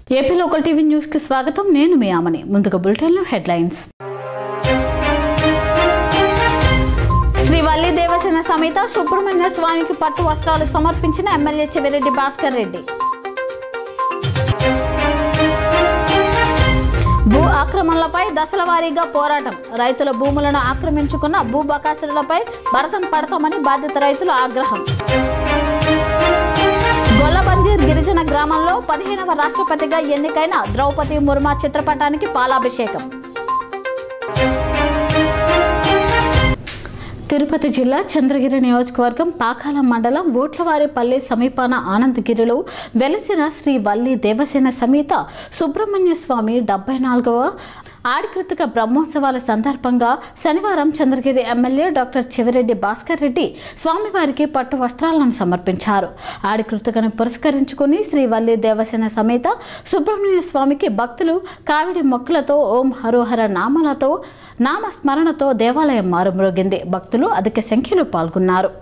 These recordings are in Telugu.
ఏపీ లోకల్ టీవీ న్యూస్ కి స్వాగతం నేను మీ ఆమని ముందుగా బులెటిన్లో హెడ్లైన్స్ శ్రీ వల్లి దేవసేన సమేత సుబ్రహ్మణ్య స్వామికి పట్టు వస్త్రాలు సమర్పించిన ఎమ్మెల్యే చెవిరెడ్డి భాస్కర్ రెడ్డి భూ ఆక్రమణలపై దశల వారీగా పోరాటం రైతుల భూములను ఆక్రమించుకున్న భూ బకాసులపై భరతం పడతామని బాధిత రైతుల ఆగ్రహం గొల్లబంజీర్ గిరిజన గ్రామంలో పదిహేనవ రాష్ట్రపతిగా ఎన్నికైన ద్రౌపది ముర్మా చిత్రపటానికి పాలాభిషేకం తిరుపతి జిల్లా చంద్రగిరి నియోజకవర్గం పాకాల మండలం ఓట్లవారిపల్లి సమీపాన ఆనందగిరిలో వెలసిన శ్రీ వల్లి దేవసేన సమేత సుబ్రహ్మణ్య స్వామి డెబ్బై నాలుగవ ఆడికృతిక బ్రహ్మోత్సవాల సందర్భంగా శనివారం చంద్రగిరి ఎమ్మెల్యే డాక్టర్ చెవిరెడ్డి భాస్కర్ రెడ్డి స్వామివారికి పట్టు వస్త్రాలను సమర్పించారు ఆడికృతికను పురస్కరించుకుని శ్రీ వల్లి దేవసేన సమేత సుబ్రహ్మణ్య స్వామికి భక్తులు కావిడి మొక్కులతో ఓం హరోహర నామాలతో నామస్మరణతో దేవాలయం మారుమ్రోగింది భక్తులు అధిక సంఖ్యలో పాల్గొన్నారు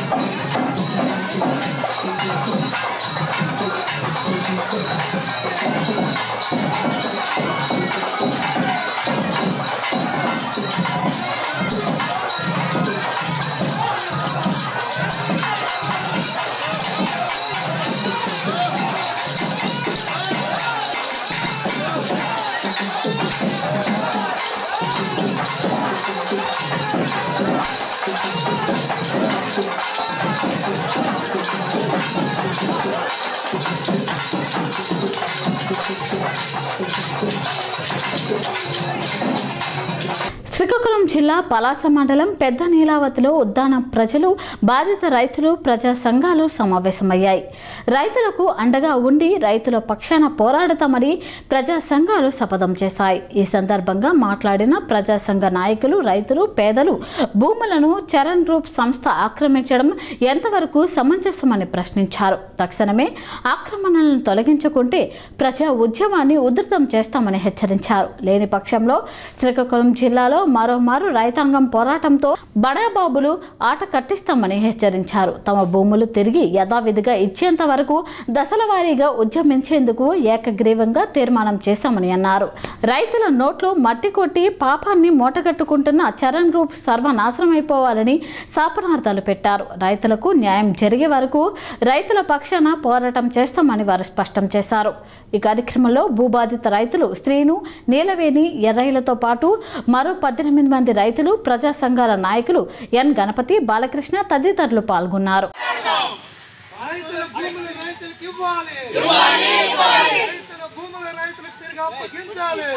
శ్రీకాకుళం జిల్లా పలాస మండలం పెద్ద నీలావతిలో ఉద్దాన ప్రజలు బాధిత రైతులు ప్రజా సంఘాలు సమావేశమయ్యాయి రైతులకు అండగా ఉండి రైతుల పక్షాన పోరాడతామని ప్రజా సంఘాలు శపథం చేశాయి ఈ సందర్భంగా మాట్లాడిన ప్రజా సంఘ నాయకులు రైతులు పేదలు భూములను చరణ్ గ్రూప్ సంస్థ ఆక్రమించడం ఎంతవరకు సమంజసమని ప్రశ్నించారు తక్షణమే ఆక్రమణలను తొలగించుకుంటే ప్రజా ఉద్యమాన్ని ఉధృతం చేస్తామని హెచ్చరించారు లేని పక్షంలో శ్రీకాకుళం జిల్లాలో మరోమారు రైతాంగం పోరాటంతో బడాబాబులు ఆట కట్టిస్తామని హెచ్చరించారు తమ భూములు తిరిగి యథావిధిగా ఇచ్చేంత వరకు దశల వారీగా ఉద్యమించేందుకు ఏకగ్రీవంగా తీర్మానం చేశామని అన్నారు రైతుల నోట్లో మట్టి కొట్టి పాపాన్ని మూటగట్టుకుంటున్న చరణ్ గ్రూప్ సర్వనాశనమైపోవాలని శాపనార్థాలు పెట్టారు రైతులకు న్యాయం జరిగే వరకు రైతుల పక్షాన పోరాటం చేస్తామని వారు స్పష్టం చేశారు ఈ కార్యక్రమంలో భూబాధిత రైతులు స్త్రీను నీలవేణి ఎర్రైలతో పాటు మరో పద్దెనిమిది మంది రైతులు ప్రజా సంఘాల నాయకులు ఎన్ గణపతి బాలకృష్ణ తదితరులు పాల్గొన్నారు రైతుల భూములు రైతులకు ఇవ్వాలి రైతుల భూములు రైతులకు తిరిగి అప్పగించాలి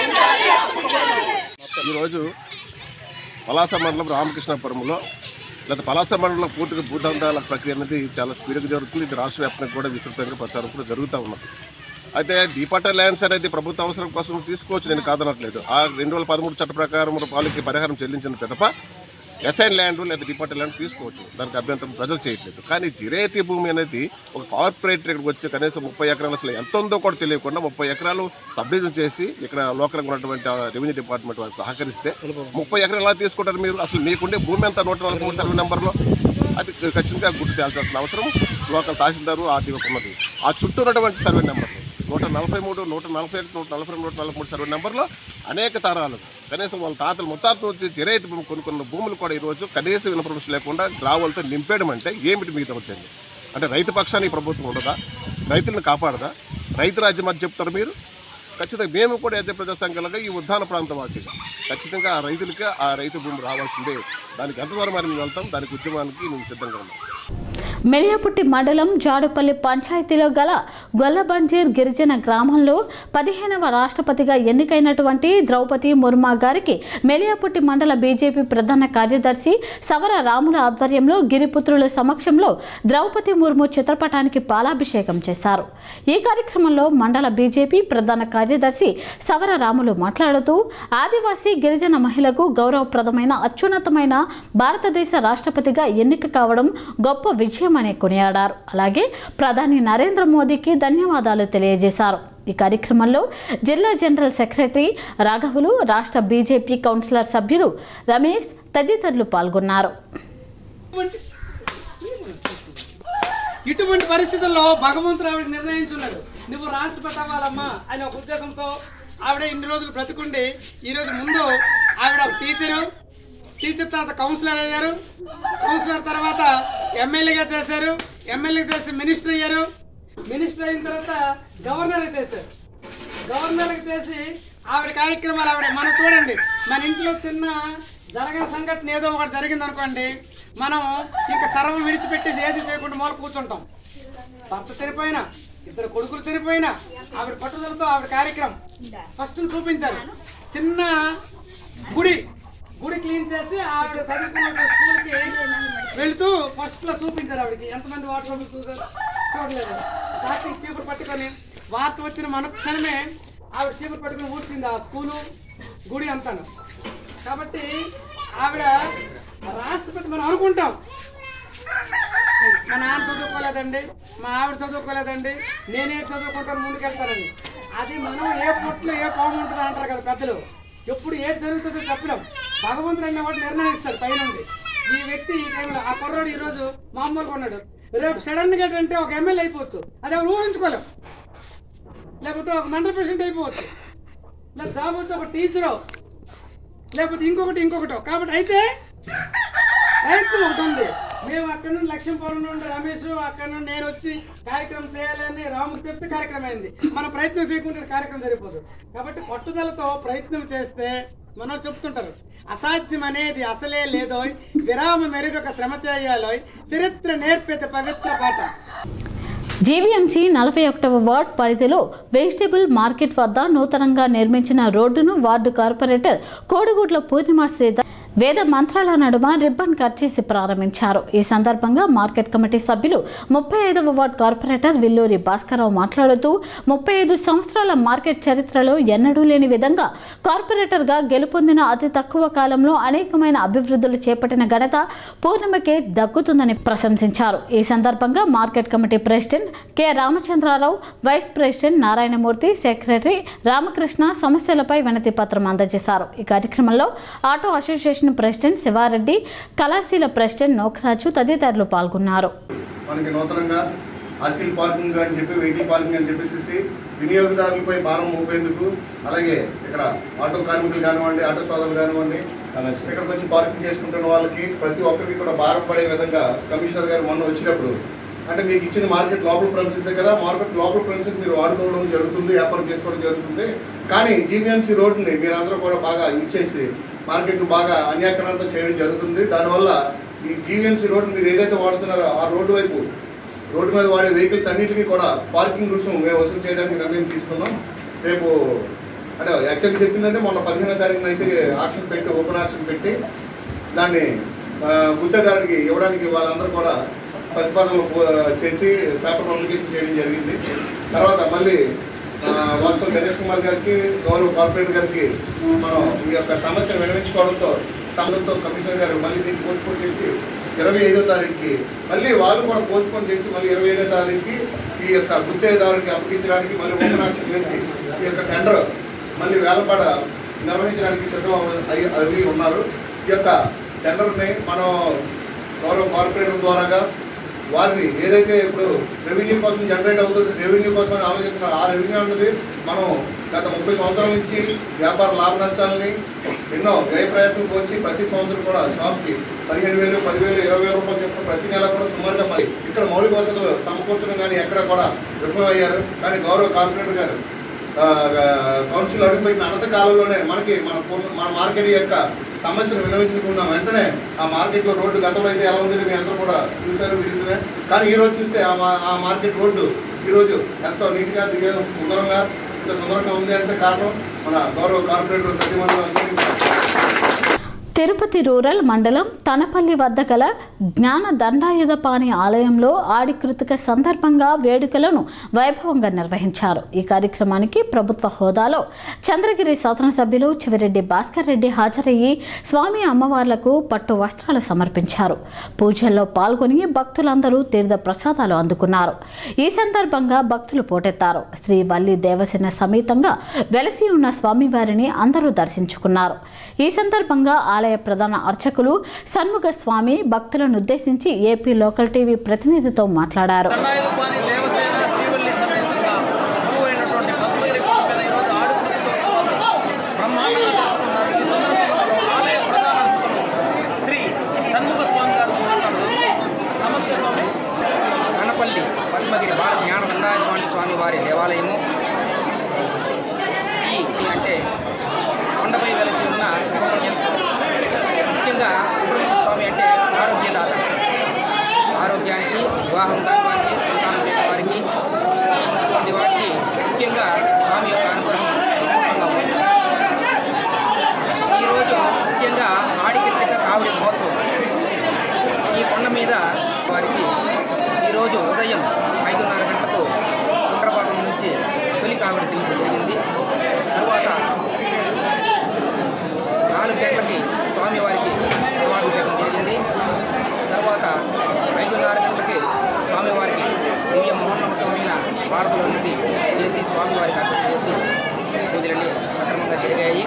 ఈరోజు పలాస మండలం రామకృష్ణపురంలో లేదా పలాస మండలం పూర్తిగా భూదందాల ప్రక్రియ అనేది చాలా స్పీడ్గా జరుగుతుంది ఇది రాష్ట్ర వ్యాప్తంగా కూడా విస్తృతంగా ప్రచారం కూడా జరుగుతూ ఉన్నది అయితే డిపార్టర్ ల్యాండ్స్ అనేది ప్రభుత్వ అవసరం కోసం తీసుకోవచ్చు నేను కాదనట్లేదు ఆ రెండు వేల పదమూడు చట్ట ప్రకారం వాళ్ళకి పరిహారం చెల్లించిన పిదప ఎస్ఐన్ ల్యాండ్ లేదా డిపార్టర్ ల్యాండ్ తీసుకోవచ్చు దానికి అభ్యంతరం ప్రజలు చేయట్లేదు కానీ జిరేతీ భూమి అనేది ఒక కార్పొరేట్ ఇక్కడికి వచ్చి కనీసం ముప్పై ఎకరాలు అసలు ఎంత ఉందో కూడా తెలియకుండా ముప్పై ఎకరాలు సబ్డివిజన్ చేసి ఇక్కడ లోకల్గా ఉన్నటువంటి ఆ రెవెన్యూ డిపార్ట్మెంట్ వాళ్ళకి సహకరిస్తే ముప్పై ఎకరాలు ఎలా తీసుకుంటారు మీరు అసలు మీకుండే భూమి ఎంత నూట నలభై మూడు సర్వే నెంబర్లో అది ఖచ్చితంగా గుర్తు తేల్చాల్సిన అవసరం లోకల్ తహసీల్దారు ఆర్టీఓకి ఉన్నది ఆ చుట్టూ ఉన్నటువంటి సర్వే నెంబర్లు నూట నలభై మూడు నూట నలభై ఒకటి నూట నలభై రెండు నూట నలభై మూడు సర్వే నెంబర్లో అనేక తరాలు కనీసం వాళ్ళ తాతలు ముత్తాతల నుంచి చిరైతు భూమి కొనుక్కున్న భూములు కూడా ఈరోజు కనీస ఇన్ఫర్మేషన్ లేకుండా గ్రావాలతో నింపేయడం అంటే ఏమిటి మీకు వచ్చింది అంటే రైతు పక్షానికి ప్రభుత్వం ఉండదా రైతులను కాపాడదా రైతు రాజ్యం అని చెప్తారు మీరు ఖచ్చితంగా మేము కూడా అయితే ప్రజా సంఘాలుగా ఈ ఉద్దాన ప్రాంత వాసి ఖచ్చితంగా ఆ రైతులకి ఆ రైతు భూమి రావాల్సిందే దానికి ఎంతవరకు మరి మేము వెళ్తాం దానికి ఉద్యమానికి మేము సిద్ధంగా ఉన్నాం మెలియాపుట్టి మండలం జాడుపల్లి పంచాయతీలో గల గొల్లబంజీర్ గిరిజన గ్రామంలో పదిహేనవ రాష్ట్రపతిగా ఎన్నికైనటువంటి ద్రౌపది ముర్మా గారికి మెలియాపుట్టి మండల బీజేపీ ప్రధాన కార్యదర్శి సవర రాముల ఆధ్వర్యంలో గిరిపుత్రుల సమక్షంలో ద్రౌపది ముర్ము చిత్రపటానికి పాలాభిషేకం చేశారు ఈ కార్యక్రమంలో మండల బీజేపీ ప్రధాన కార్యదర్శి సవర రాములు మాట్లాడుతూ ఆదివాసీ గిరిజన మహిళకు గౌరవప్రదమైన అత్యున్నతమైన భారతదేశ రాష్ట్రపతిగా ఎన్నిక కావడం గొప్ప విజయమని కొనియాడారు అలాగే ప్రధాని నరేంద్ర మోదీకి ధన్యవాదాలు తెలియజేశారు ఈ కార్యక్రమంలో జిల్లా జనరల్ సెక్రటరీ రాఘవులు రాష్ట్ర బీజేపీ కౌన్సిలర్ సభ్యులు రమేష్ తదితరులు పాల్గొన్నారు ఇటువంటి పరిస్థితుల్లో భగవంతుడు ఆవిడకి నిర్ణయించున్నాడు నువ్వు రాష్ట్రపతి అవ్వాలమ్మా అనే ఒక ఉద్దేశంతో ఆవిడ ఇన్ని రోజులు బ్రతుకుండి ఈరోజు ముందు ఆవిడ ఒక టీచరు టీచర్ తర్వాత కౌన్సిలర్ అయ్యారు కౌన్సిలర్ తర్వాత ఎమ్మెల్యేగా చేశారు ఎమ్మెల్యే చేసి మినిస్టర్ అయ్యారు మినిస్టర్ అయిన తర్వాత గవర్నర్ చేశారు గవర్నర్ చేసి ఆవిడ కార్యక్రమాలు ఆవిడ మనం చూడండి మన ఇంట్లో చిన్న జరగని సంఘటన ఏదో ఒకటి జరిగింది అనుకోండి మనం ఇంకా సర్వం విడిచిపెట్టేసి ఏది చేయకుండా మూల కూర్చుంటాం భర్త చనిపోయినా ఇద్దరు కొడుకులు చనిపోయినా ఆవిడ పట్టుదలతో ఆవిడ కార్యక్రమం ఫస్ట్ చూపించారు చిన్న గుడి గుడి క్లీన్ చేసి ఆవిడ చదువుకున్న స్కూల్కి వెళ్తూ ఫస్ట్ లో చూపించారు ఆవిడకి ఎంతమంది వాటర్ చూసారు చూడలేదు ప్లాస్టిక్ చీపురు పట్టుకొని వార్త వచ్చిన మన క్షణమే ఆవిడ చీపురు పట్టుకొని ఊడ్చింది ఆ స్కూలు గుడి అంతాను కాబట్టి ఆవిడ రాష్ట్రపతి మనం అనుకుంటాం మా నాన్న చదువుకోలేదండి మా ఆవిడ చదువుకోలేదండి నేనే చదువుకుంటాను ముందుకెళ్తానండి అది మనం ఏ పొట్లు ఏ పాము ఉంటుందో అంటారు కదా పెద్దలు ఎప్పుడు ఏది జరుగుతుందో చెప్పలేం భగవంతుడు అన్న వాడు నిర్ణయిస్తాడు పైనుండి ఈ వ్యక్తి ఈ టైంలో ఆ కుర్రాడు ఈరోజు మామూలుగా ఉన్నాడు రేపు సడన్ గా ఏంటంటే ఒక ఎమ్మెల్యే అయిపోవచ్చు అది ఎవరు ఊహించుకోలేం లేకపోతే ఒక మండల ప్రెసిడెంట్ అయిపోవచ్చు లేదా జాబ్ వచ్చి ఒక టీచరు లేకపోతే ఇంకొకటి ఇంకొకటి కాబట్టి అయితే ప్రయత్నం ఒకటి ఉంది మేము అక్కడ నుండి లక్ష్మీపురం నుండి రమేష్ అక్కడ నుండి నేను వచ్చి కార్యక్రమం చేయాలని రాముకు చెప్తే కార్యక్రమం అయింది మన ప్రయత్నం చేయకుంటే కార్యక్రమం సరిపోదు కాబట్టి పట్టుదలతో ప్రయత్నం చేస్తే మనం చెప్తుంటారు అసాధ్యం అనేది అసలే లేదో విరామ మెరుగొక శ్రమ చేయాలో చరిత్ర నేర్పేత పవిత్ర పాట జీవీఎంసీ నలభై ఒకటవ వార్డ్ పరిధిలో వెజిటేబుల్ మార్కెట్ వద్ద నూతనంగా నిర్మించిన రోడ్డును వార్డు కార్పొరేటర్ కోడిగుడ్ల పూర్ణిమ శ్రీధర్ వేద మంత్రాల నడుమ రిబ్బన్ కట్ చేసి ప్రారంభించారు ఈ సందర్భంగా మార్కెట్ కమిటీ సభ్యులు ముప్పై ఐదవ వార్డ్ కార్పొరేటర్ విల్లూరి భాస్కరరావు మాట్లాడుతూ ముప్పై ఐదు సంవత్సరాల మార్కెట్ చరిత్రలో ఎన్నడూ లేని విధంగా కార్పొరేటర్గా గెలుపొందిన అతి తక్కువ కాలంలో అనేకమైన అభివృద్ధులు చేపట్టిన ఘనత పూర్ణిమకే దక్కుతుందని ప్రశంసించారు ఈ సందర్భంగా market committee president K Ramachandra Rao vice president Narayanamurthy secretary Ramakrishna సమస్యలపై వినతి పత్రం అందజేశారు ఈ కార్యక్రమంలో ఆటో అసోసియేషన్ ప్రెసిడెంట్ శివారెడ్డి కళాశీల ప్రెసిడెంట్ నోకరాజు తదితరులు పాల్గొన్నారు మనకి నూతనంగా ఆసిల్ పార్కింగ్ అని చెప్పి వెహికల్ పార్కింగ్ అని చెప్పేసి వినియోగదారులపై భారం మోపేందుకు అలాగే ఇక్కడ ఆటో కార్మికులు కానివ్వండి ఆటో సోదరులు కానివ్వండి ఇక్కడికి వచ్చి పార్కింగ్ చేసుకుంటున్న వాళ్ళకి ప్రతి ఒక్కరికి కూడా భారం పడే విధంగా కమిషనర్ గారు మొన్న వచ్చినప్పుడు అంటే మీకు ఇచ్చిన మార్కెట్ లోపల ప్రమిసెస్ కదా మార్కెట్ లోపల ప్రమిసెస్ మీరు వాడుకోవడం జరుగుతుంది వ్యాపారం చేసుకోవడం జరుగుతుంది కానీ జీవీఎంసీ రోడ్డుని మీరందరూ కూడా బాగా యూజ్ చేసి మార్కెట్ను బాగా అన్యాకరణతో చేయడం జరుగుతుంది దానివల్ల ఈ జీవీఎంసీ రోడ్డు మీరు ఏదైతే వాడుతున్నారో ఆ రోడ్డు వైపు రోడ్డు మీద వాడే వెహికల్స్ అన్నిటికీ కూడా పార్కింగ్ రుసుము మేము వసూలు చేయడానికి నిర్ణయం తీసుకున్నాం రేపు అంటే యాక్చువల్గా చెప్పిందంటే మొన్న పదిహేనో తారీఖున అయితే ఆక్షన్ పెట్టి ఓపెన్ ఆక్షన్ పెట్టి దాన్ని ఆ, గుత్తేదారుడికి ఇవ్వడానికి వాళ్ళందరూ కూడా ప్రతిపాదనలు పో- చేసి పేపర్ పబ్లికేషన్ చేయడం జరిగింది తర్వాత మళ్ళీ ఆ, వాస్తవ గణేష్ కుమార్ గారికి గౌరవ కార్పొరేటర్ గారికి మనం ఈ యొక్క సమస్యను వినవించుకోవడంతో సమయంతో కమిషనర్ గారు మళ్ళీ దీన్ని పోస్ట్పోన్ చేసి ఇరవై ఐదో తారీఖుకి మళ్ళీ వాళ్ళు కూడా పోస్ట్పోన్ చేసి మళ్ళీ ఇరవై ఐదో తారీఖుకి ఈ యొక్క గుత్తేదారునికి అప్పగించడానికి మళ్ళీ ఓపెన్ ఆక్షన్ వేసి ఈ యొక్క టెండర్ మళ్ళీ వేలపాడ నిర్వహించడానికి సిద్ధం అవ- అయి- అవి ఉన్నారు ఈ యొక్క టెండర్ని మనం గౌరవ కార్పొరేటర్ ద్వారాగా వారిని ఏదైతే ఇప్పుడు రెవెన్యూ కోసం జనరేట్ అవుతుంది రెవెన్యూ కోసం అని ఆలోచిస్తున్నారు ఆ రెవెన్యూ అన్నది మనం గత ముప్పై సంవత్సరాల నుంచి వ్యాపార లాభ నష్టాలని ఎన్నో వ్యయ ప్రయాసం వచ్చి ప్రతి సంవత్సరం కూడా షాప్కి పదిహేను వేలు పదివేలు ఇరవై వేల రూపాయలు చెప్పిన ప్రతి నెల కూడా సుమారుగా మరి ఇక్కడ మౌలిక వసతులు సమకూర్చడం కానీ ఎక్కడ కూడా విఫలమయ్యారు కానీ గౌరవ కార్పొరేటర్ గారు ఆ, కౌన్సిల్ అడుగుపెట్టిన అనంత కాలంలోనే మనకి మన పూర్ణ- మన మార్కెట్ యొక్క సమస్యను వినవించుకున్న వెంటనే ఆ మార్కెట్లో రోడ్డు గతంలో అయితే ఎలా ఉండేది మీ అందరూ కూడా చూశారు విదితమే కానీ ఈ రోజు చూస్తే ఆ మా- ఆ మార్కెట్ రోడ్డు ఈరోజు ఎంతో నీట్గా దిగే సుందరంగా ఇంత సుందరంగా ఉంది అంటే కారణం మన గౌరవ కార్పొరేటర్ సత్యమంత్రి తిరుపతి రూరల్ మండలం తనపల్లి వద్ద గల జ్ఞాన దండాయుధపాణి ఆలయంలో ఆడి కృతిక సందర్భంగా వేడుకలను వైభవంగా నిర్వహించారు ఈ కార్యక్రమానికి ప్రభుత్వ హోదాలో చంద్రగిరి శాసనసభ్యులు చివిరెడ్డి భాస్కర్ రెడ్డి హాజరయ్యి స్వామి అమ్మవార్లకు పట్టు వస్త్రాలు సమర్పించారు పూజల్లో పాల్గొని భక్తులందరూ తీర్థ ప్రసాదాలు అందుకున్నారు ఈ సందర్భంగా భక్తులు పోటెత్తారు శ్రీ వల్లి దేవసేన సమేతంగా వెలసి ఉన్న స్వామివారిని అందరూ దర్శించుకున్నారు ఈ సందర్భంగా ఆలయ ప్రధాన అర్చకులు సన్ముఖ స్వామి భక్తులను ఉద్దేశించి ఏపీ లోకల్ టీవీ ప్రతినిధితో మాట్లాడారు దండాయుధపాణి దేవసేన శ్రీవల్లి సమేతంగా బ్రహ్మాండంగా జరుపుకున్నారు ఈ సందర్భంలో ఆలయ ప్రధాన అర్చకులు శ్రీ షణ్ముఖ స్వామి గారితో మాట్లాడుతున్నాం నమస్తే స్వామి కనపల్లి పద్మగిరి బాల జ్ఞాన ఉండాయపాణి స్వామి వారి దేవాలయము ఈ ఈ అంటే కొండపై వెలసి ఉన్న సుబ్రహ్మణ్యేశ్వరం ముఖ్యంగా సుబ్రహ్మణ్య స్వామి అంటే ఆరోగ్యదాత ఆరోగ్యానికి వివాహం కాని వారికి సంతానం లేని వారికి ఇటువంటి వాటికి ముఖ్యంగా స్వామి యొక్క అనుగ్రహం సంపూర్ణంగా ఉంది ఈరోజు ముఖ్యంగా ఆడికిట్టిక కావిడి మహోత్సవం ఈ కొండ మీద వారికి ఈరోజు ఉదయం ఐదున్నర గంటలకు కుండ్రభాగం నుంచి తొలి కావిడి తీయడం జరిగింది తరువాత నాలుగు గంటలకి స్వామివారికి సమాభిషేకం జరిగింది తర్వాత ఐదున్నర గంటలకి స్వామివారికి దివ్య మహోన్నతమైన భారతులన్నది చేసి స్వామివారికి అర్పణ చేసి పూజలన్నీ సక్రమంగా జరిగాయి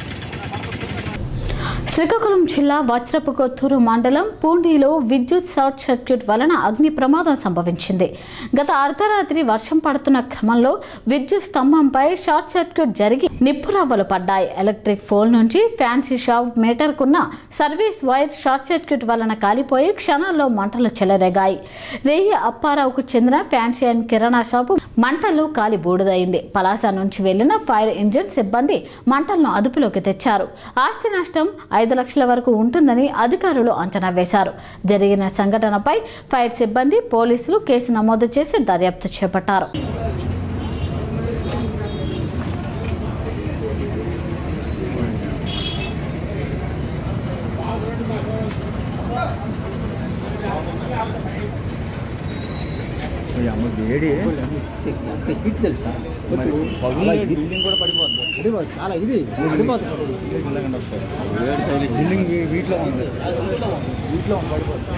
శ్రీకాకుళం జిల్లా వజ్రపు కొత్తూరు మండలం పూండిలో విద్యుత్ షార్ట్ సర్క్యూట్ వలన అగ్ని ప్రమాదం సంభవించింది గత అర్ధరాత్రి వర్షం పడుతున్న క్రమంలో విద్యుత్ స్తంభంపై షార్ట్ సర్క్యూట్ జరిగి నిప్పురవ్వలు పడ్డాయి ఎలక్ట్రిక్ పోల్ నుంచి ఫ్యాన్సీ షాప్ మీటర్కున్న సర్వీస్ వైర్ షార్ట్ సర్క్యూట్ వలన కాలిపోయి క్షణాల్లో మంటలు చెలరేగాయి రేయి అప్పారావుకు చెందిన ఫ్యాన్సీ అండ్ కిరాణా షాపు మంటలు కాలి బూడిదైంది పలాస నుంచి వెళ్లిన ఫైర్ ఇంజిన్ సిబ్బంది మంటలను అదుపులోకి తెచ్చారు ఆస్తి నష్టం ఐదు లక్షల వరకు ఉంటుందని అధికారులు అంచనా వేశారు జరిగిన సంఘటనపై ఫైర్ సిబ్బంది పోలీసులు కేసు నమోదు చేసి దర్యాప్తు చేపట్టారు అమ్మ వేడి హీట్ తెలుసా బిల్డింగ్ కూడా పడిపోతుంది చాలా ఇది పడిపోతుంది బిల్డింగ్ వీటిలో ఉంది వీటిలో ఉంది పడిపోతుంది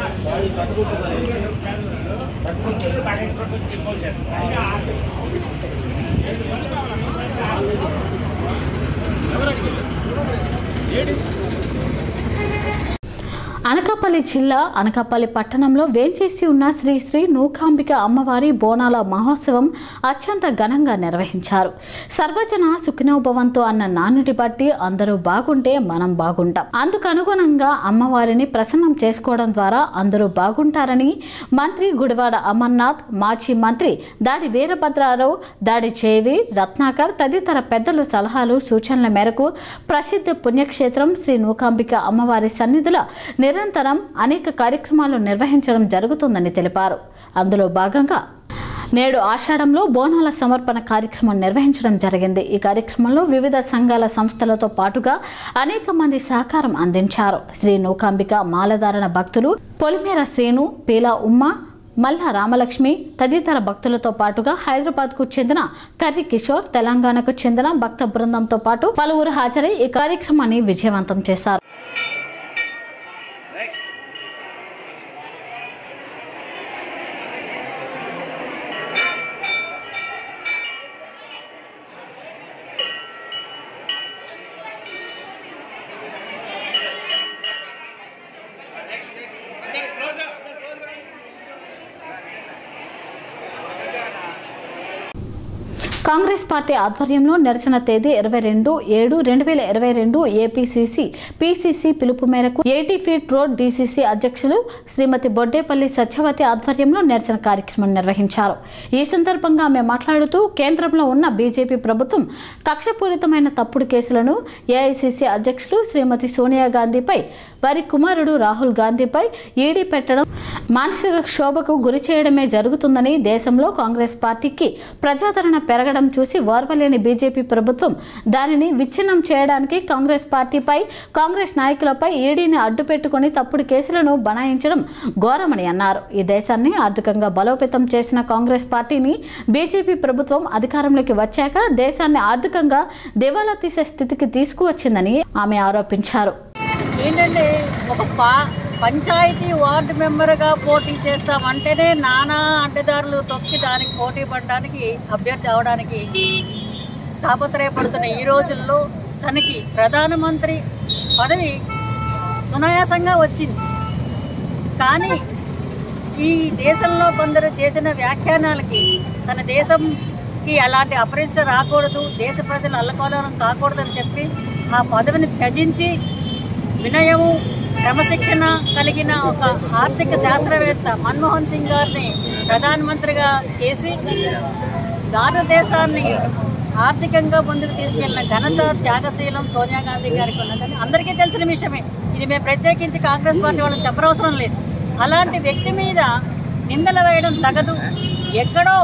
అనకాపల్లి జిల్లా అనకాపల్లి పట్టణంలో వేంచేసి ఉన్న శ్రీ శ్రీ నూకాంబిక అమ్మవారి బోనాల మహోత్సవం అత్యంత ఘనంగా నిర్వహించారు సర్వజన సుఖినోభవంతో అన్న నానుడి బట్టి అందరూ బాగుంటే మనం బాగుంటాం అందుకు అనుగుణంగా అమ్మవారిని ప్రసన్నం చేసుకోవడం ద్వారా అందరూ బాగుంటారని మంత్రి గుడివాడ అమర్నాథ్ మాజీ మంత్రి దాడి వీరభద్రారావు దాడి చేవి రత్నాకర్ తదితర పెద్దలు సలహాలు సూచనల మేరకు ప్రసిద్ధ పుణ్యక్షేత్రం శ్రీ నూకాంబిక అమ్మవారి సన్నిధిలో నిరంతరం అనేక కార్యక్రమాలు నిర్వహించడం జరుగుతుందని తెలిపారు అందులో భాగంగా నేడు ఆషాఢంలో బోనాల సమర్పణ కార్యక్రమం నిర్వహించడం జరిగింది ఈ కార్యక్రమంలో వివిధ సంఘాల సంస్థలతో పాటుగా అనేక మంది సహకారం అందించారు శ్రీ నూకాంబిక మాలధారణ భక్తులు పొలిమేర శ్రీను పీలా ఉమ్మ మల్లా రామలక్ష్మి తదితర భక్తులతో పాటుగా హైదరాబాద్కు చెందిన కర్రి కిషోర్ తెలంగాణకు చెందిన భక్త బృందంతో పాటు పలువురు హాజరై ఈ కార్యక్రమాన్ని విజయవంతం చేశారు కాంగ్రెస్ పార్టీ ఆధ్వర్యంలో నిరసన తేదీ ఇరవై రెండు ఏడు రెండు వేల ఇరవై రెండు ఏపీసీసీ పీసీసీ పిలుపు మేరకు ఎయిటీ ఫీట్ రోడ్ డీసీసీ అధ్యక్షులు శ్రీమతి బొడ్డేపల్లి సత్యవతి ఆధ్వర్యంలో నిరసన కార్యక్రమం నిర్వహించారు ఈ సందర్భంగా ఆమె మాట్లాడుతూ కేంద్రంలో ఉన్న బీజేపీ ప్రభుత్వం కక్షపూరితమైన తప్పుడు కేసులను ఏఐసీసీ అధ్యక్షులు శ్రీమతి సోనియా గాంధీపై వారి కుమారుడు రాహుల్ గాంధీపై ఈడీ పెట్టడం మానసిక క్షోభకు గురి చేయడమే జరుగుతుందని దేశంలో కాంగ్రెస్ పార్టీకి ప్రజాదరణ పెరగడం చూసి ఓర్వలేని బీజేపీ ప్రభుత్వం దానిని విచ్ఛిన్నం చేయడానికి కాంగ్రెస్ పార్టీపై కాంగ్రెస్ నాయకులపై ఈడీని అడ్డుపెట్టుకుని తప్పుడు కేసులను బనాయించడం ఘోరమని అన్నారు ఈ దేశాన్ని ఆర్థికంగా బలోపేతం చేసిన కాంగ్రెస్ పార్టీని బీజేపీ ప్రభుత్వం అధికారంలోకి వచ్చాక దేశాన్ని ఆర్థికంగా దివాలా తీసే స్థితికి తీసుకువచ్చిందని ఆమె ఆరోపించారు ఏంటంటే ఒక పా పంచాయతీ వార్డు మెంబర్గా పోటీ చేస్తామంటేనే నానా అడ్డదారులు తొక్కి దానికి పోటీ పడడానికి అభ్యర్థి అవడానికి తాపత్రయపడుతున్న ఈ రోజుల్లో తనకి ప్రధానమంత్రి పదవి సునాయాసంగా వచ్చింది కానీ ఈ దేశంలో కొందరు చేసిన వ్యాఖ్యానాలకి తన దేశం కి అలాంటి అపరిచిత రాకూడదు దేశ ప్రజలు అల్లకోలం కాకూడదని చెప్పి ఆ పదవిని త్యజించి వినయము క్రమశిక్షణ కలిగిన ఒక ఆర్థిక శాస్త్రవేత్త మన్మోహన్ సింగ్ గారిని ప్రధానమంత్రిగా చేసి భారతదేశాన్ని ఆర్థికంగా ముందుకు తీసుకెళ్లిన ఘనత త్యాగశీలం సోనియా గాంధీ గారికి ఉన్నదని అందరికీ తెలిసిన విషయమే ఇది మేము ప్రత్యేకించి కాంగ్రెస్ పార్టీ వాళ్ళని చెప్పనవసరం లేదు అలాంటి వ్యక్తి మీద నిందలు వేయడం తగదు ఎక్కడో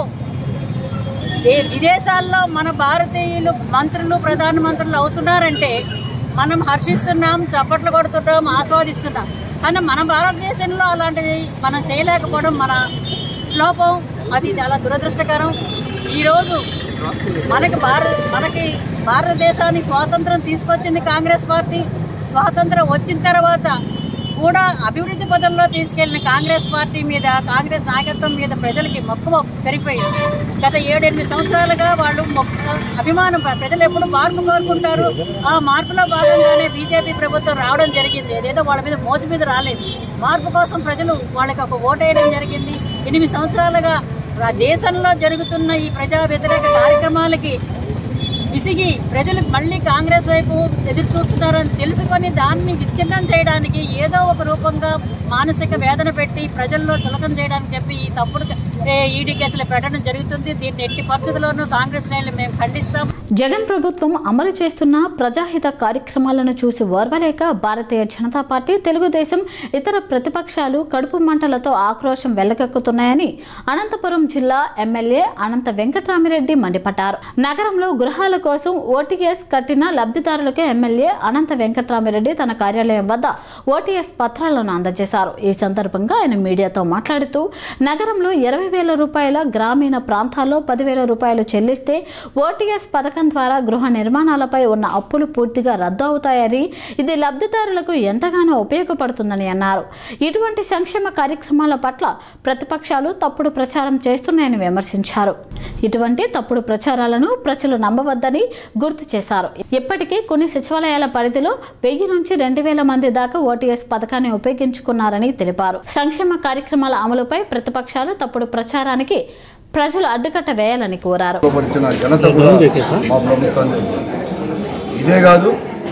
దే- విదేశాల్లో మన భారతీయులు మంత్రులు ప్రధానమంత్రులు అవుతున్నారంటే మనం హర్షిస్తున్నాం చప్పట్లు కొడుతున్నాం ఆస్వాదిస్తున్నాం కానీ మన భారతదేశంలో అలాంటిది మనం చేయలేకపోవడం మన లోపం అది చాలా దురదృష్టకరం ఈరోజు మనకి భారత మనకి భారతదేశానికి స్వాతంత్రం తీసుకొచ్చింది కాంగ్రెస్ పార్టీ స్వాతంత్రం వచ్చిన తర్వాత కూడా అభివృద్ధి పదంలో తీసుకెళ్లిన కాంగ్రెస్ పార్టీ మీద కాంగ్రెస్ నాయకత్వం మీద ప్రజలకి మక్కువ పెరిగిపోయింది గత ఏడెనిమిది సంవత్సరాలుగా వాళ్ళు మొక్క అభిమానం ప్రజలు ఎప్పుడు మార్పు కోరుకుంటారు ఆ మార్పులో భాగంగానే బీజేపీ ప్రభుత్వం రావడం జరిగింది అదేదో వాళ్ళ మీద మోజు మీద రాలేదు మార్పు కోసం ప్రజలు వాళ్ళకి ఒక ఓటేయడం జరిగింది ఎనిమిది సంవత్సరాలుగా రా- దేశంలో జరుగుతున్న ఈ ప్రజా వ్యతిరేక కార్యక్రమాలకి విసిగి ప్రజలు మళ్ళీ కాంగ్రెస్ వైపు ఎదురు చూస్తున్నారని తెలుసుకొని దాన్ని విచ్ఛిన్నం చేయడానికి ఏదో ఒక రూపంగా మానసిక వేదన పెట్టి ప్రజల్లో చులకం చేయడానికి చెప్పి ఈ తప్పుడు ఏ, ఈడీ కేసులు పెట్టడం జరుగుతుంది దీన్ని ఎట్టి పరిస్థితుల్లోనూ కాంగ్రెస్ శ్రేణులు మేము ఖండిస్తాం జగన్ ప్రభుత్వం అమలు చేస్తున్న ప్రజాహిత కార్యక్రమాలను చూసి ఓర్వలేక భారతీయ జనతా పార్టీ తెలుగుదేశం ఇతర ప్రతిపక్షాలు కడుపు మంటలతో ఆక్రోశం వెల్లకెక్కుతున్నాయని అనంతపురం జిల్లా ఎమ్మెల్యే అనంత వెంకటరామిరెడ్డి మండిపడ్డారు నగరంలో గృహాల కోసం ఓటీఎస్ కట్టిన లబ్ధిదారులకు ఎమ్మెల్యే అనంత వెంకటరామిరెడ్డి తన కార్యాలయం వద్ద ఓటీఎస్ పత్రాలను అందజేశారు ఈ సందర్భంగా ఆయన మీడియాతో మాట్లాడుతూ నగరంలో ఇరవై వేల రూపాయల గ్రామీణ ప్రాంతాల్లో పదివేల రూపాయలు చెల్లిస్తే ఓటీఎస్ పథకం ద్వారా గృహ నిర్మాణాలపై ఉన్న అప్పులు పూర్తిగా రద్దు అవుతాయని ఇది లబ్ధిదారులకు ఎంతగానో ఉపయోగపడుతుందని అన్నారు ఇటువంటి సంక్షేమ కార్యక్రమాల పట్ల ప్రతిపక్షాలు తప్పుడు ప్రచారం చేస్తున్నాయని విమర్శించారు ఇటువంటి తప్పుడు ప్రచారాలను ప్రజలు నమ్మవద్దని గుర్తు చేశారు ఇప్పటికే కొన్ని సచివాలయాల పరిధిలో వెయ్యి నుంచి రెండు వేల మంది దాకా ఓటీఎస్ పథకాన్ని ఉపయోగించుకున్నారని తెలిపారు సంక్షేమ కార్యక్రమాల అమలుపై ప్రతిపక్షాలు తప్పుడు ప్రచారానికి ప్రజలు అడ్డుకట్ట వేయాలని కోరారు పరిచిన ఘనత కూడా మా ప్రభుత్వాన్ని ఇదే కాదు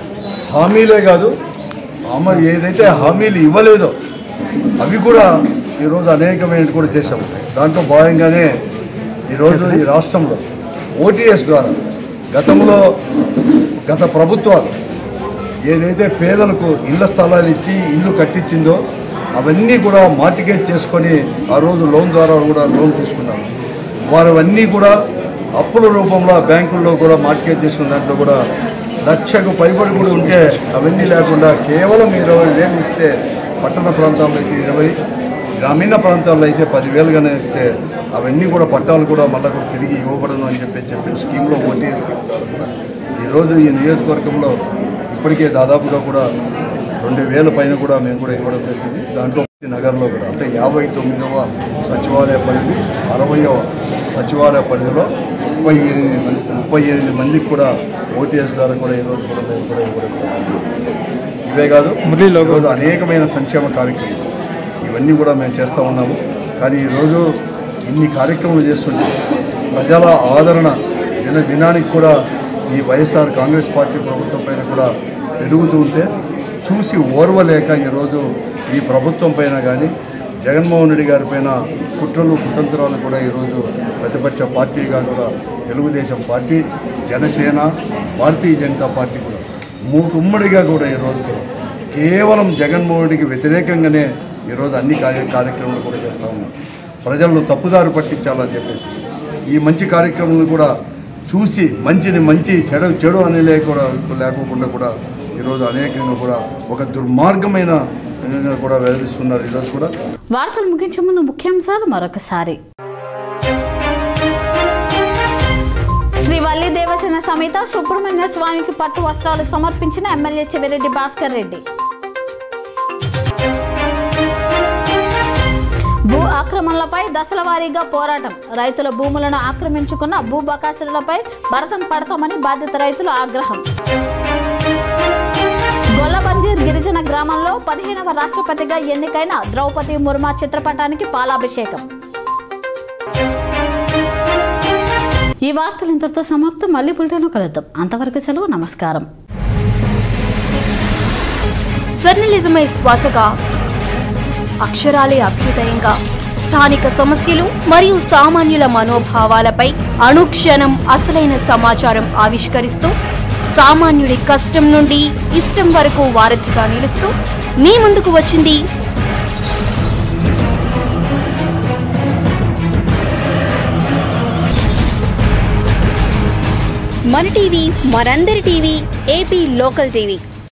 హామీలే కాదు అమ్మ ఏదైతే హామీలు ఇవ్వలేదో అవి కూడా ఈరోజు అనేకమైన కూడా చేశాం దాంట్లో భాగంగానే ఈరోజు ఈ రాష్ట్రంలో ఓటీఎస్ ద్వారా గతంలో గత ప్రభుత్వాలు ఏదైతే పేదలకు ఇళ్ల స్థలాలు ఇచ్చి ఇల్లు కట్టించిందో అవన్నీ కూడా మార్టిగేజ్ చేసుకొని ఆ రోజు లోన్ ద్వారా కూడా లోన్ తీసుకున్నారు వారు అవన్నీ కూడా అప్పుల రూపంలో బ్యాంకుల్లో కూడా మార్టిగేజ్ చేసుకున్న దాంట్లో కూడా లక్షకు పైబడి కూడా ఉంటే అవన్నీ లేకుండా కేవలం ఇరవై వేలు ఇస్తే పట్టణ ప్రాంతాల్లో అయితే ఇరవై గ్రామీణ ప్రాంతాల్లో అయితే పదివేలుగానే ఇస్తే అవన్నీ కూడా పట్టాలు కూడా మళ్ళీ కూడా తిరిగి ఇవ్వబడను అని చెప్పి చెప్పిన స్కీమ్లో ఓటీ స్కీమ్ ద్వారా కూడా ఈరోజు ఈ నియోజకవర్గంలో ఇప్పటికే దాదాపుగా కూడా రెండు వేల పైన కూడా మేము కూడా ఇవ్వడం జరిగింది దాంట్లో నగర్లో కూడా అంటే యాభై తొమ్మిదవ సచివాలయ పరిధి అరవయవ సచివాలయ పరిధిలో ముప్పై ఎనిమిది మంది ముప్పై ఎనిమిది మందికి కూడా ఓటీఎస్ ద్వారా కూడా ఈరోజు కూడా మేము కూడా ఇవ్వడం జరిగింది. ఇవే కాదు ఈరోజు అనేకమైన సంక్షేమ కార్యక్రమాలు ఇవన్నీ కూడా మేము చేస్తూ ఉన్నాము కానీ ఈరోజు ఇన్ని కార్యక్రమాలు చేస్తుంటే ప్రజల ఆదరణ దిన దినానికి కూడా ఈ వైఎస్ఆర్ కాంగ్రెస్ పార్టీ ప్రభుత్వం పైన కూడా పెరుగుతూ ఉంటే చూసి ఓర్వలేక ఈరోజు ఈ ప్రభుత్వం పైన కానీ జగన్మోహన్ రెడ్డి గారి పైన కుట్రలు కుతంత్రాలు కూడా ఈరోజు ప్రతిపక్ష పార్టీగా కూడా తెలుగుదేశం పార్టీ జనసేన భారతీయ జనతా పార్టీ కూడా మూకుమ్మడిగా కూడా ఈరోజు కూడా కేవలం జగన్మోహన్ రెడ్డికి వ్యతిరేకంగానే ఈరోజు అన్ని కార్య కార్యక్రమాలు కూడా చేస్తూ ఉన్నాం ప్రజలను తప్పుదారి పట్టించాలని చెప్పేసి ఈ మంచి కార్యక్రమాలను కూడా చూసి మంచిని మంచి చెడు చెడు అనే లేకుండా లేకోకుండా కూడా ఈరోజు అనేకంగా కూడా ఒక దుర్మార్గమైన విధంగా కూడా వెదరిస్తున్నారు ఈరోజు కూడా వార్తలు ముగించే ముందు ముఖ్యాంశాలు మరొకసారి శ్రీ వల్లి దేవసేన సమేత సుబ్రహ్మణ్య స్వామికి పట్టు వస్త్రాలు సమర్పించిన ఎమ్మెల్యే చెవిరెడ్డి భాస్కర్ రెడ్డి భూ ఆక్రమణలపై దశల వారీగా పోరాటం రైతుల భూములను ఆక్రమించుకున్న భూ బకాసులపై భరతం పడతామని బాధిత రైతుల ఆగ్రహం గొల్లబంజీర్ గిరిజన గ్రామంలో పదిహేనవ రాష్ట్రపతిగా ఎన్నికైన ద్రౌపది ముర్మా చిత్రపటానికి పాలాభిషేకం ఈ వార్తలు ఇంతటితో సమాప్తం మళ్ళీ బులెటిన్లో కలుద్దాం అంతవరకు సెలవు నమస్కారం జర్నలిజమే శ్వాసగా అక్షరాలే అభ్యుదయంగా స్థానిక సమస్యలు మరియు సామాన్యుల మనోభావాలపై అనుక్షణం అసలైన సమాచారం ఆవిష్కరిస్తూ సామాన్యుడి కష్టం నుండి ఇష్టం వరకు వారధిగా నిలుస్తూ మీ ముందుకు వచ్చింది మన టీవీ మనందరి టీవీ ఏపీ లోకల్ టీవీ